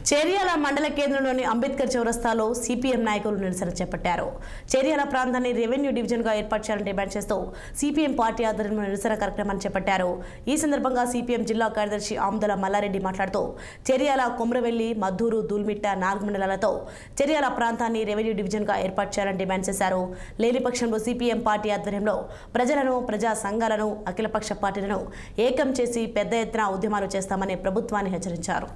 చేర్యాల మండల కేంద్రంలోని అంబేద్కర్ చౌరస్తాలో సిపిఎం నాయకులు నిరసన చేపట్టారు చేర్యాల ప్రాంతాన్ని రెవెన్యూ డివిజన్ గా ఏర్పాటు చేయాలని డిమాండ్ చేస్తూ సిపిఎం పార్టీ ఆధ్వర్యంలో నిరసన కార్యక్రమాన్ని చేపట్టారు ఈ సందర్భంగా సిపిఎం జిల్లా కార్యదర్శి ఆముదల మల్లారెడ్డి మాట్లాడుతూ చేర్యాల కొమ్రవెల్లి మద్దూరు దూల్మిట్ట నాలుగు మండలాలతో చేర్యాల ప్రాంతాన్ని రెవెన్యూ డివిజన్ గా ఏర్పాటు చేయాలని డిమాండ్ చేశారు లేని పక్షంలో సిపిఎం పార్టీ ఆధ్వర్యంలో ప్రజలను ప్రజా సంఘాలను అఖిలపక్ష పార్టీలను ఏకం చేసి పెద్ద ఎత్తున ఉద్యమాలు చేస్తామని ప్రభుత్వాన్ని హెచ్చరించారు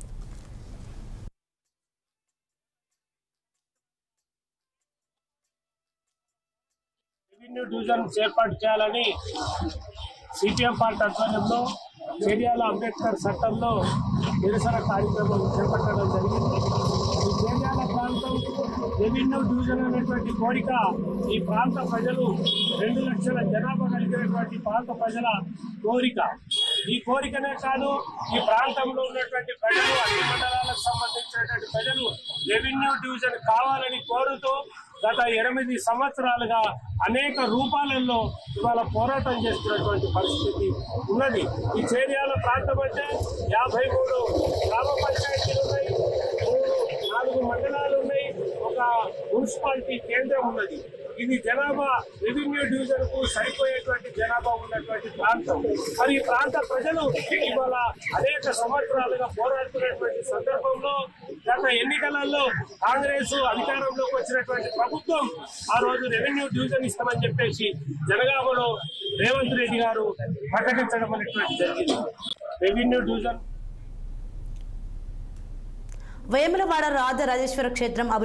రెవెన్యూ డివిజన్ ఏర్పాటు చేయాలని సిపిఎం పార్టీ ఆధ్వర్యంలో చేర్యాల అంబేద్కర్ చట్టంలో నిరసన కార్యక్రమం చేపట్టడం జరిగింది ఈ చేర్యాల ప్రాంతం రెవెన్యూ డివిజన్ అనేటువంటి కోరిక ఈ ప్రాంత ప్రజలు రెండు లక్షల జనాభా కలిగినటువంటి ప్రాంత ప్రజల కోరిక ఈ కోరికనే కాదు ఈ ప్రాంతంలో ఉన్నటువంటి ప్రజలు అన్ని మండలాలకు సంబంధించినటువంటి ప్రజలు రెవెన్యూ డివిజన్ కావాలని కోరుతూ గత ఎనిమిది సంవత్సరాలుగా అనేక రూపాలలో ఇవాళ పోరాటం చేస్తున్నటువంటి పరిస్థితి ఉన్నది ఈ చేర్యాల ప్రాంతం అంటే యాభై మూడు గ్రామ పంచాయతీలు ఉన్నాయి మూడు నాలుగు మండలాలు ఉన్నాయి ఒక మున్సిపాలిటీ కేంద్రం ఉన్నది ఇది జనాభా రెవెన్యూ డివిజన్ కు సరిపోయేటువంటి జనాభా ఉన్నటువంటి ప్రాంతం మరి ఈ ప్రాంత ప్రజలు ఇవాళ అనేక సంవత్సరాలుగా పోరాడుతున్నటువంటి సందర్భంలో గత ఎన్నికలలో కాంగ్రెస్ అధికారంలోకి వచ్చినటువంటి ప్రభుత్వం ఆ రోజు రెవెన్యూ డివిజన్ ఇస్తామని చెప్పేసి జనగామలో రేవంత్ రెడ్డి గారు ప్రకటించడం అనేటువంటి జరిగింది రెవెన్యూ డివిజన్ వేములవాడ రాజరాజేశ్వర క్షేత్రం